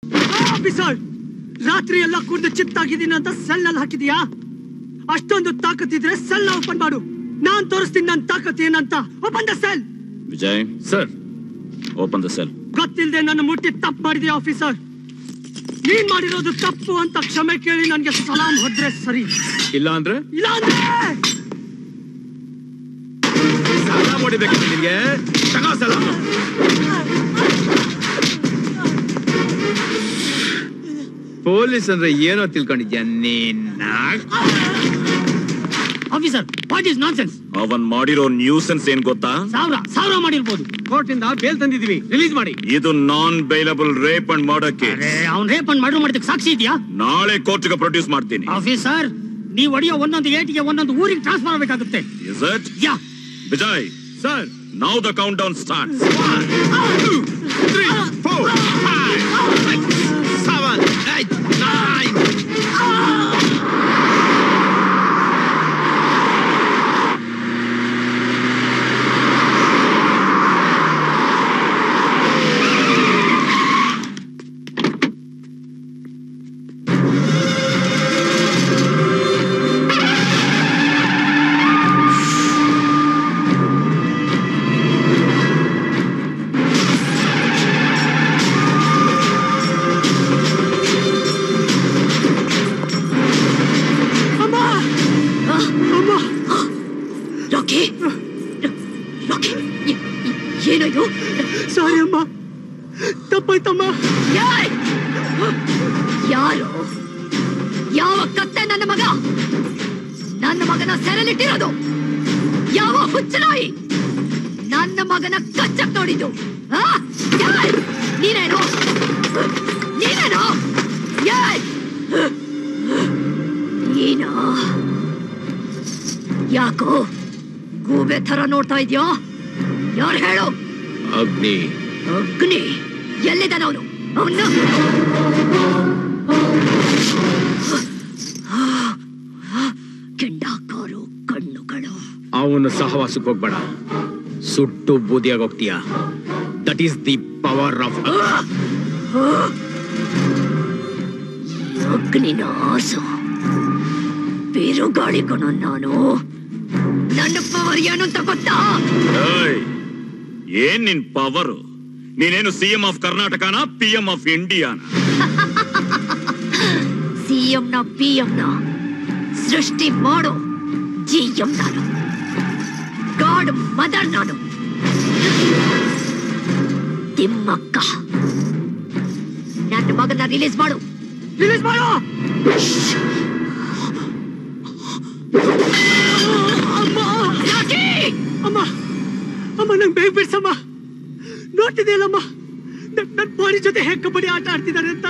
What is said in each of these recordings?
Officer ರಾತ್ರಿ ಎಲ್ಲ ಕುಡ್ದು ಚಿತ್ತಾಗಿದ್ದೀನಿ ಅಂತ ಸೆಲ್ ನಲ್ಲಿ ಹಾಕಿದ್ಯಾ ಅಷ್ಟೊಂದು ತಾಕತ್ತಿದ್ರೆ ಸೆಲ್ ಓಪನ್ ಮಾಡು ನಾನ್ ತೋರಿಸ್ತೀನಿ ನನ್ನ ತಾಕತ್ ಏನಂತ open the cell Vijay sir open the cell ಗೊತ್ತಿಲ್ಲದೆ ನನ್ನ ಮುಟ್ಟಿ ತಪ್ಪು ಮಾಡಿದ್ಯಾ ಆಫೀಸರ್ ನೀನ್ ಮಾಡಿರೋದು ತಪ್ಪು ಅಂತ ಕ್ಷಮೆ ಕೇಳಿ ನನ್ಗೆ ಸಲಾಂ ಹೊದ್ರೆ ಸರಿ ಇಲ್ಲ ಅಂದ್ರೆ ಇಲ್ಲ ಅಂದ್ರೆ ಸಾಲ ಮಾಡಿಬೇಕು ನಿನಗೆ ತಗೋ ಸಲಾಮ ಪೊಲೀಸ್ ಅಂದ್ರೆ ಏನೋ ತಿಳ್ಕೊಂಡಿದ್ಯಾ ನೀನ್ನ ಆಫೀಸರ್ ವಾಟ್ ಇಸ್ ನಾನ್ಸೆನ್ಸ್ ಅವನ್ ಮಾಡಿರೋ ನ್ಯೂಸೆನ್ಸ್ ಏನ್ ಗೊತ್ತಾ ಸಾವಿರ ಸಾವಿರ ಮಾಡಿರ್ಬೋದು ಕೋರ್ಟ್ ಇಂದ ಬೇಲ್ ತಂದಿದೀವಿ ರಿಲೀಸ್ ಮಾಡಿ ಇದು non bailable rape and murder case ಅವ್ನ್ ರೇಪ್ ಮಾಡಿ ಮರ್ಡರ್ ಮಾಡಿದಕ್ಕೆ ಸಾಕ್ಷಿ ಇದೆಯಾ ನಾಳೆ ಕೋರ್ಟ್ಗೆ ಪ್ರೊಡ್ಯೂಸ್ ಮಾಡ್ತೀನಿ ಆಫೀಸರ್ ನೀವು ಹೊಡೆಯೋ ಒಂದೊಂದು ಏಟಿಗೆ ಒಂದೊಂದು ಊರಿಗೆ ಟ್ರಾನ್ಸ್ಫರ್ ಮಾಡಬೇಕಾಗುತ್ತೆ is it ya Vijay sir now the countdown start three four five seven eight nine Rocky Rocky ಏ- ಏನೋ ಇದು ಸಾರಿ ಅಮ್ಮ ತಪ್ಪಾಯ್ತಮ್ಮ ಯಾಯ್! ಯಾರು ಯಾವ ಕತ್ತೆ ನನ್ನ ಮಗ ನನ್ನ ಮಗನ ಸೆರೆಲಿಟ್ಟಿರೋದು ಯಾವ ಹುಚ್ಚನಾಯಿ ನನ್ನ ಮಗನ ಕಚ್ಚಕ್ ನೋಡಿದ್ದು ಆ? ಯಾಯ್! ನೀನೇನು ನೀನೇನು ಯಾಯ್! ನೀನಾ ಯಾಕೋ ಗೂಬೆ ತರ ನೋಡ್ತಾ ಇದ್ಯೋ ಯಾರು ಹೇಳು ಅಗ್ನಿ ಅಗ್ನಿ ಎಲ್ಲಿದ್ದಾನ ಅವನು ಅವನು ಕೆಂಡಾಕಾರು ಕಣ್ಣುಗಳು ಅವನ ಸಹವಾಸಕ್ಕೆ ಹೋಗ್ಬೇಡ ಸುಟ್ಟು ಬೂದಿಯಾಗಿ ಹೋಗ್ತೀಯ that is the power of ಅಗ್ನಿನ ಆಸು ಬಿರುಗಾಳಿ ಕಣೋ ನಾನು ನನ್ನ ಪವರ್ ಏನು ಅಂತ ಗೊತ್ತಾ ಏಯ್, ಏನ್ ನಿನ್ ಪವರ್ ನೀನೇನು ಸಿಎಂ ಆಫ್ ಕರ್ನಾಟಕನ ಪಿ ಎಂ ಆಫ್ ಇಂಡಿಯಾನ ಸಿಎಂ ನ ಪಿ ಎಂ ನ ಸೃಷ್ಟಿ ಮಾಡೋ ಜಿ ಎಂ ನಾನು ಗಾಡ್ ಮದರ್ ನಾನು ತಿಮ್ಮಕ್ಕ ನನ್ನ ಮಗನ ರಿಲೀಸ್ ಮಾಡು ರಿಲೀಸ್ ಮಾಡು ಅಮ್ಮ ರಾಕಿ! ಅಮ್ಮ ಅಮ್ಮ ನಂಗೆ ಬೇಗ ಬಿಡ್ಸಮ್ಮ ನೋಡ್ತಿದ್ದೀಯಲ್ಲಮ್ಮ ನನ್- ನನ್ ಬಾಡಿ ಜೊತೆ ಹೇಗೆ ಕಬಡ್ಡಿ ಆಟ ಆಡ್ತಿದ್ದಾರೆ ಅಂತ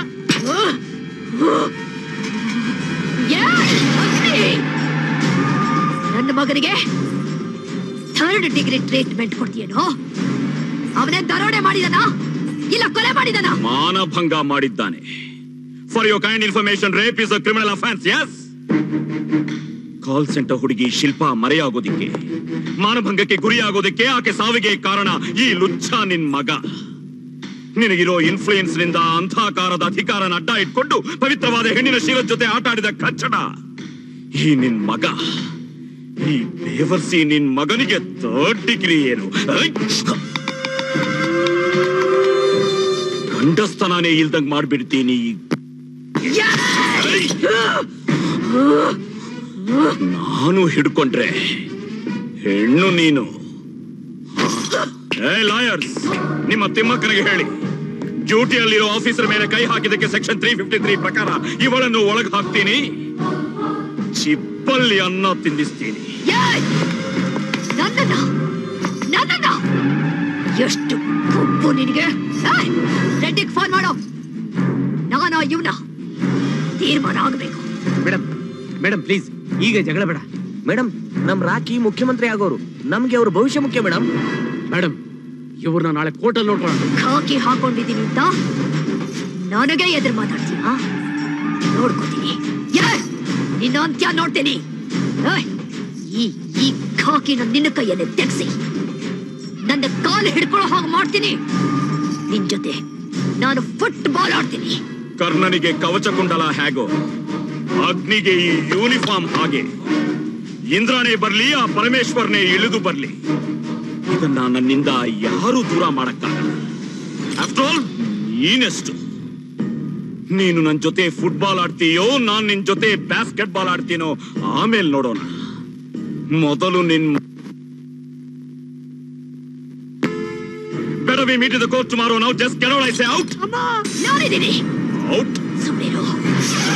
ಏ, ಅಗ್ನಿ! ನನ್ನ ಮಗನಿಗೆ ಥರ್ಡ್ ಡಿಗ್ರಿ ಟ್ರೀಟ್ಮೆಂಟ್ ಕೊಡ್ತೀಯೇನೋ ಅವನೇ ದರೋಡೆ ಮಾಡಿದನ ಇಲ್ಲ ಕೊಲೆ ಮಾಡಿದನ ಮಾನಭಂಗ ಮಾಡಿದ್ದಾನೆ for your kind information rape is a criminal offence ಎಸ್ ಕಾಲ್ ಸೆಂಟರ್ ಹುಡುಗಿ ಶಿಲ್ಪ ಮರೆಯಾಗೋದಿಕ್ಕೆ ಮಾನಭಂಗಕ್ಕೆ ಗುರಿಯಾಗೋದಿಕ್ಕೆ ಆಕೆ ಸಾವಿಗೆ ಕಾರಣ ಈ ಲುಚ್ಚ ನಿನ್ ಮಗ ನಿನಗಿರೋ ಇನ್ಫ್ಲೂಯೆನ್ಸ್ ನಿಂದ ಅಂಧಾಕಾರದ ಅಧಿಕಾರನ ಅಡ್ಡ ಇಟ್ಕೊಂಡು ಪವಿತ್ರವಾದ ಹೆಣ್ಣಿನ ಶೀಲದ ಜೊತೆ ಆಟ ಆಡಿದ ಕಚ್ಚಡ ಈ ನಿನ್ ಮಗ ಈ ಬೇವರ್ಸಿ ನಿನ್ ಮಗನಿಗೆ ಥರ್ಡ್ ಡಿಗ್ರಿ ಏನು ಐ! ಗಂಡಸ್ತನಾನೇ ಇಲ್ದಂಗ್ ಮಾಡ್ಬಿಡ್ತೀನಿ ಐ! ನಾನು ಹಿಡ್ಕೊಂಡ್ರೆ ಹೆಣ್ಣು ನೀನು ಏ ಲಾಯರ್ಸ್ ನಿಮ್ಮ ತಿಮ್ಮಕ್ಕನಿಗೆ ಹೇಳಿ ಡ್ಯೂಟಿಯಲ್ಲಿರೋ ಆಫೀಸರ್ ಮೇಲೆ ಕೈ ಹಾಕಿದಕ್ಕೆ ಸೆಕ್ಷನ್ ತ್ರೀ ಫಿಫ್ಟಿ ತ್ರೀ ಪ್ರಕಾರ ಇವಳನ್ನು ಒಳಗೆ ಹಾಕ್ತೀನಿ ಚಿಪ್ಪಲ್ಲಿ ಅನ್ನ ತಿಂದಿಸ್ತೀನಿ ಏಯ್! ನನ್ನನ್ನ ನನ್ನನ್ನ ಎಷ್ಟು ಕೊಬ್ಬು ನಿನಗೆ ಏಯ್! ರೆಡ್ಡಿಗೆ ಫೋನ್ ಮಾಡು ನಾನು ಇವನ ತೀರ್ಮಾನ ಆಗಬೇಕು ಮೇಡಮ್ ಮೇಡಮ್ ಪ್ಲೀಸ್ ಈಗ ಜಗಳ ಬೇಡ ಮೇಡಮ್ ನಮ್ ರಾಕಿ ಮುಖ್ಯಮಂತ್ರಿ ಆಗೋರು ನಮ್ಗೆ ಅವ್ರ ಭವಿಷ್ಯ ಮುಖ್ಯ ಮೇಡಮ್ ಮೇಡಮ್ ಇವ್ರನ್ನ ನಾಳೆ ಕೋರ್ಟಲ್ಲಿ ನೋಡ್ಕೊಳ್ಳೋಣ ಖಾಕಿ ಹಾಕೊಂಡಿದ್ದೀನಿ ಅಂತ ನನಗೆ ಎದುರು ಮಾತಾಡ್ತೀಯಾ ನೋಡ್ಕೋತೀನಿ ಏಯ್! ನಿನ್ನ ಅಂತ್ಯ ನೋಡ್ತೀನಿ ಏಯ್! ಈ ಈ ಖಾಕಿನ ನಿನ್ನ ಕೈಯಲ್ಲೇ ತೆಗ್ಸಿ ನನ್ನ ಕಾಲು ಹಿಡ್ಕೊಳ್ಳೋ ಹಾಗೆ ಮಾಡ್ತೀನಿ ನಿನ್ ಜೊತೆ ನಾನು ಫುಟ್ಬಾಲ್ ಆಡ್ತೀನಿ ಕರ್ಣನಿಗೆ ಕವಚ ಕುಂಡಲ ಹೇಗೋ ಅಗ್ನಿಗೆ ಈ ಯೂನಿಫಾರ್ಮ್ ಹಾಗೆ ಇಂದ್ರನೇ ಬರ್ಲಿ ಆ ಪರಮೇಶ್ವರನೇ ಇಳಿದು ಬರ್ಲಿ ಇದನ್ನ ನನ್ನಿಂದ ಯಾರು ದೂರ ಮಾಡಕ್ಕಾಗಲ್ಲ ಆಫ್ಟರ್ ಆಲ್ ನೀನೆಷ್ಟು ನೀನು ನನ್ನ ಜೊತೆ ಫುಟ್ಬಾಲ್ ಆಡ್ತೀಯೋ ನಾನ್ ನಿನ್ ಜೊತೆ ಬ್ಯಾಸ್ಕೆಟ್ ಬಾಲ್ ಆಡ್ತೀನೋ ಆಮೇಲೆ ನೋಡೋಣ ಮೊದಲು ನಿನ್ Better we meet in the court tomorrow now. Just get out, I say out. ನಾನಿದ್ದೀನಿ Out. ಸುಮ್ಮನೆ